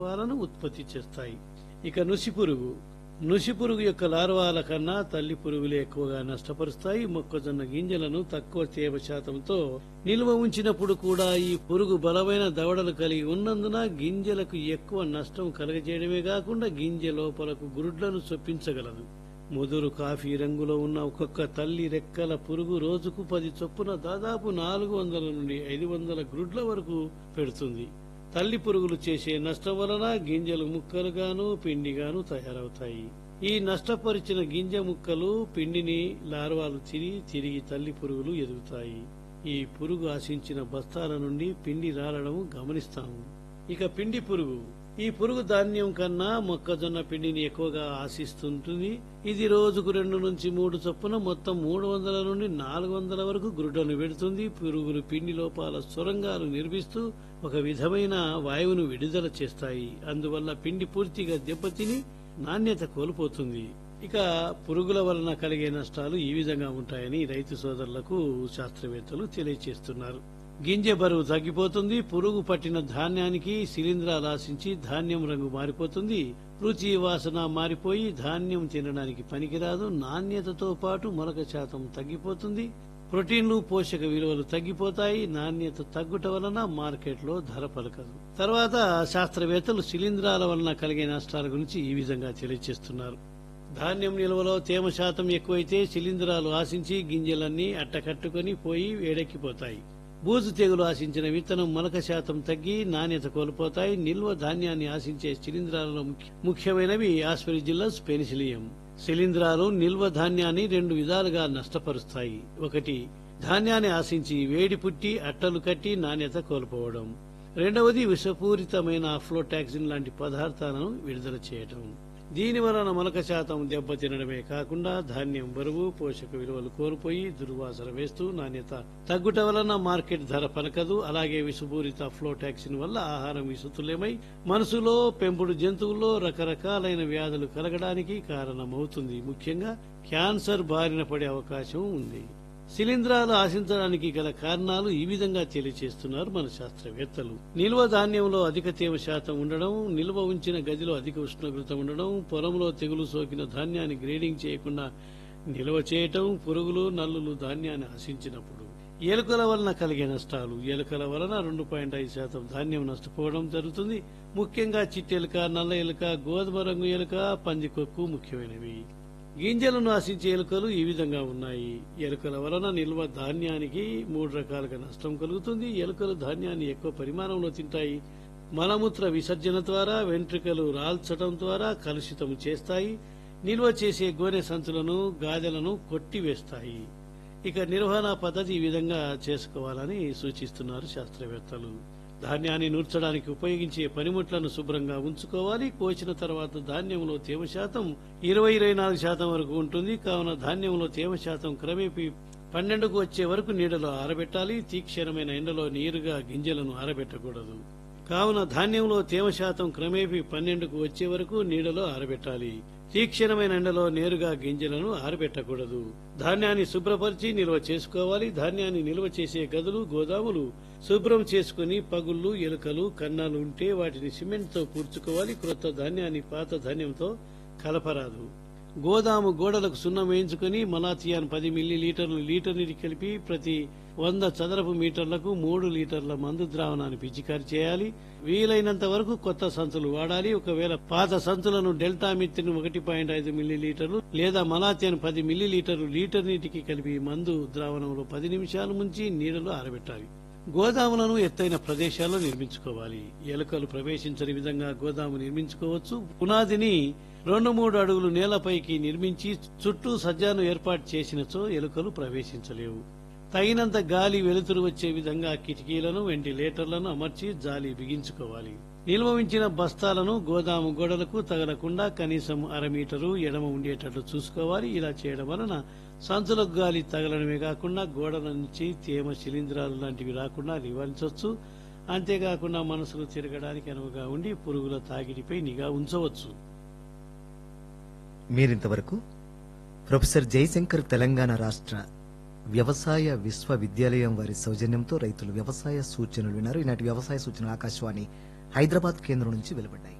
లార్వాలను ఉత్పత్తి చేస్తాయి ఇక నుసి పురుగు నుసి పురుగు యొక్క లార్వాల కన్నా తల్లి పురుగులే ఎక్కువగా నష్టపరుస్తాయి మొక్కజొన్న గింజలను తక్కువ తేమ శాతంతో నిల్వ ఉంచినప్పుడు కూడా ఈ పురుగు బలమైన దవడలు కలిగి ఉన్నందున గింజలకు ఎక్కువ నష్టం కలగజేయడమే కాకుండా గింజ లోపలకు గురుడ్లను చొప్పించగలదు ముదురు కాఫీ రంగులో ఉన్న ఒక్కొక్క తల్లి రెక్కల పురుగు రోజుకు పది చొప్పున దాదాపు నాలుగు వందల నుండి ఐదు వందల గ్రుడ్ల వరకు పెడుతుంది తల్లి పురుగులు చేసే నష్టం వలన గింజలు ముక్కలుగాను పిండిగాను తయారవుతాయి ఈ నష్టపరిచిన గింజ ముక్కలు పిండిని లార్వాలు తిరిగి తిరిగి తల్లి పురుగులు ఎదుగుతాయి ఈ పురుగు ఆశించిన బస్తాల నుండి పిండి రాలడం గమనిస్తాము ఇక పిండి పురుగు ఈ పురుగు ధాన్యం కన్నా మొక్కజొన్న పిండిని ఎక్కువగా ఆశిస్తుంటుంది ఇది రోజుకు రెండు నుంచి మూడు చొప్పున మొత్తం మూడు వందల నుండి నాలుగు వందల వరకు గురుడను పెడుతుంది పురుగులు పిండి లోపాల సొరంగాలు నిర్మిస్తూ ఒక విధమైన వాయువును విడుదల చేస్తాయి అందువల్ల పిండి పూర్తిగా దెబ్బతిని నాణ్యత కోల్పోతుంది ఇక పురుగుల వలన కలిగే నష్టాలు ఈ విధంగా ఉంటాయని రైతు సోదరులకు శాస్త్రవేత్తలు తెలియజేస్తున్నారు గింజ బరువు తగ్గిపోతుంది పురుగు పట్టిన ధాన్యానికి శిలీంధ్రాలు ఆశించి ధాన్యం రంగు మారిపోతుంది రుచి వాసన మారిపోయి ధాన్యం తినడానికి పనికిరాదు నాణ్యతతో పాటు మొలక శాతం తగ్గిపోతుంది ప్రోటీన్లు పోషక విలువలు తగ్గిపోతాయి నాణ్యత తగ్గుట వలన మార్కెట్లో ధర పలకదు తర్వాత శాస్త్రవేత్తలు శిలీంధ్రాల వలన కలిగే నష్టాల గురించి ఈ విధంగా తెలియజేస్తున్నారు ధాన్యం నిల్వలో తేమ శాతం ఎక్కువైతే శిలీంధ్రాలు ఆశించి గింజలన్నీ అట్టకట్టుకొని పోయి వేడెక్కిపోతాయి బూజు తెగులు ఆశించిన విత్తనం మొలక శాతం తగ్గి నాణ్యత కోల్పోతాయి నిల్వ ధాన్యాన్ని ఆశించే శిలీంధ్రాలలో ముఖ్య- ముఖ్యమైనవి ఆస్పెరిజిల్లస్ పెనిసిలియం శిలీంధ్రాలు నిల్వ ధాన్యాన్ని రెండు విధాలుగా నష్టపరుస్తాయి ఒకటి ధాన్యాన్ని ఆశించి వేడి పుట్టి అట్టలు కట్టి నాణ్యత కోల్పోవడం రెండవది విషపూరితమైన అఫ్లోటాక్సిన్ లాంటి పదార్థాలను విడుదల చేయటం దీని వలన మొలక శాతం దెబ్బతినడమే కాకుండా ధాన్యం బరువు పోషక విలువలు కోల్పోయి దుర్వాసన వేస్తూ నాణ్యత తగ్గుట వలన మార్కెట్ ధర పలకదు అలాగే విషపూరిత ఫ్లోటాక్సిన్ వల్ల ఆహారం విసుతులేమై మనసులో పెంపుడు జంతువుల్లో రకరకాలైన వ్యాధులు కలగడానికి కారణమవుతుంది ముఖ్యంగా క్యాన్సర్ బారిన పడే అవకాశం ఉంది శిలీంధ్రాలు ఆశించడానికి గల కారణాలు ఈ విధంగా తెలియజేస్తున్నారు మన శాస్త్రవేత్తలు నిల్వ ధాన్యంలో అధిక తేమ శాతం ఉండడం నిల్వ ఉంచిన గదిలో అధిక ఉష్ణోగ్రత ఉండడం పొలంలో తెగులు సోకిన ధాన్యాన్ని గ్రేడింగ్ చేయకుండా నిల్వ చేయటం పురుగులు నల్లులు ధాన్యాన్ని ఆశించినప్పుడు ఎలుకల వలన కలిగే నష్టాలు ఎలుకల వలన రెండు పాయింట్ ఐదు శాతం ధాన్యం నష్టపోవడం జరుగుతుంది ముఖ్యంగా చిట్టెలుక నల్ల ఎలుక గోధుమ రంగు ఎలుక పందికొక్కు ముఖ్యమైనవి గింజలను ఆశించే ఎలుకలు ఈ విధంగా ఉన్నాయి ఎలుకల వలన నిల్వ ధాన్యానికి మూడు రకాలుగా నష్టం కలుగుతుంది ఎలుకలు ధాన్యాన్ని ఎక్కువ పరిమాణంలో తింటాయి మలమూత్ర విసర్జన ద్వారా వెంట్రుకలు రాల్చడం ద్వారా కలుషితం చేస్తాయి నిల్వ చేసే గోనె సంచులను గాదెలను కొట్టివేస్తాయి ఇక నిర్వహణ పద్ధతి ఈ విధంగా చేసుకోవాలని సూచిస్తున్నారు శాస్త్రవేత్తలు ధాన్యాన్ని నూర్చడానికి ఉపయోగించే పనిముట్లను శుభ్రంగా ఉంచుకోవాలి కోసిన తర్వాత ధాన్యంలో తేమ శాతం ఇరవై ఇరవై నాలుగు శాతం వరకు ఉంటుంది కావున ధాన్యంలో తేమ శాతం క్రమేపీ పన్నెండుకు వచ్చే వరకు నీడలో ఆరబెట్టాలి తీక్షణమైన ఎండలో నీరుగా గింజలను ఆరబెట్టకూడదు కావున ధాన్యంలో తేమ శాతం క్రమేపీ పన్నెండుకు వచ్చే వరకు నీడలో ఆరబెట్టాలి తీక్షణమైన ఎండలో నేరుగా గింజలను ఆరబెట్టకూడదు ధాన్యాన్ని శుభ్రపరిచి నిల్వ చేసుకోవాలి ధాన్యాన్ని నిల్వ చేసే గదులు గోదాములు శుభ్రం చేసుకుని పగుళ్ళు ఎలుకలు కన్నాలు ఉంటే వాటిని సిమెంట్తో పూడ్చుకోవాలి క్రొత్త ధాన్యాన్ని పాత ధాన్యంతో కలపరాదు గోదాము గోడలకు సున్నం వేయించుకుని మలాథియాన్ పది మిల్లీ లీటర్లు లీటర్ నీటి కలిపి ప్రతి వంద చదరపు మీటర్లకు మూడు లీటర్ల మందు ద్రావణాన్ని పిచికారి చేయాలి వీలైనంత వరకు కొత్త సంచులు వాడాలి ఒకవేళ పాత సంచులను డెల్టా మిత్రిని ఒకటి పాయింట్ ఐదు మిల్లీ లీటర్లు లేదా మలాథియాన్ పది మిల్లీ లీటర్లు లీటర్ నీటికి కలిపి మందు ద్రావణంలో పది నిమిషాలు ముంచి నీడలో ఆరబెట్టాలి గోదాములను ఎత్తైన ప్రదేశాల్లో నిర్మించుకోవాలి ఎలుకలు ప్రవేశించని విధంగా గోదాము నిర్మించుకోవచ్చు పునాదిని రెండు మూడు అడుగులు నేలపైకి నిర్మించి చుట్టూ సజ్జాను ఏర్పాటు చేసినచో ఎలుకలు ప్రవేశించలేవు తగినంత గాలి వెలుతురు వచ్చే విధంగా కిటికీలను వెంటిలేటర్లను అమర్చి జాలి బిగించుకోవాలి నిల్వ ఉంచిన బస్తాలను గోదాము గోడలకు తగలకుండా కనీసం అర మీటరు ఎడమ ఉండేటట్లు చూసుకోవాలి ఇలా చేయడం వలన సంచులకు గాలి తగలడమే కాకుండా గోడల నుంచి తేమ శిలీంధ్రాలు లాంటివి రాకుండా నివారించవచ్చు అంతేకాకుండా మనసులు తిరగడానికి అనువుగా ఉండి పురుగుల తాకిడిపై నిఘా ఉంచవచ్చు మీరింతవరకు ప్రొఫెసర్ జయశంకర్ తెలంగాణ రాష్ట్ర వ్యవసాయ విశ్వవిద్యాలయం వారి సౌజన్యంతో రైతులు వ్యవసాయ సూచనలు విన్నారు ఈనాటి వ్యవసాయ సూచనలు ఆకాశవాణి హైదరాబాద్ కేంద్రం నుంచి వెలువడ్డాయి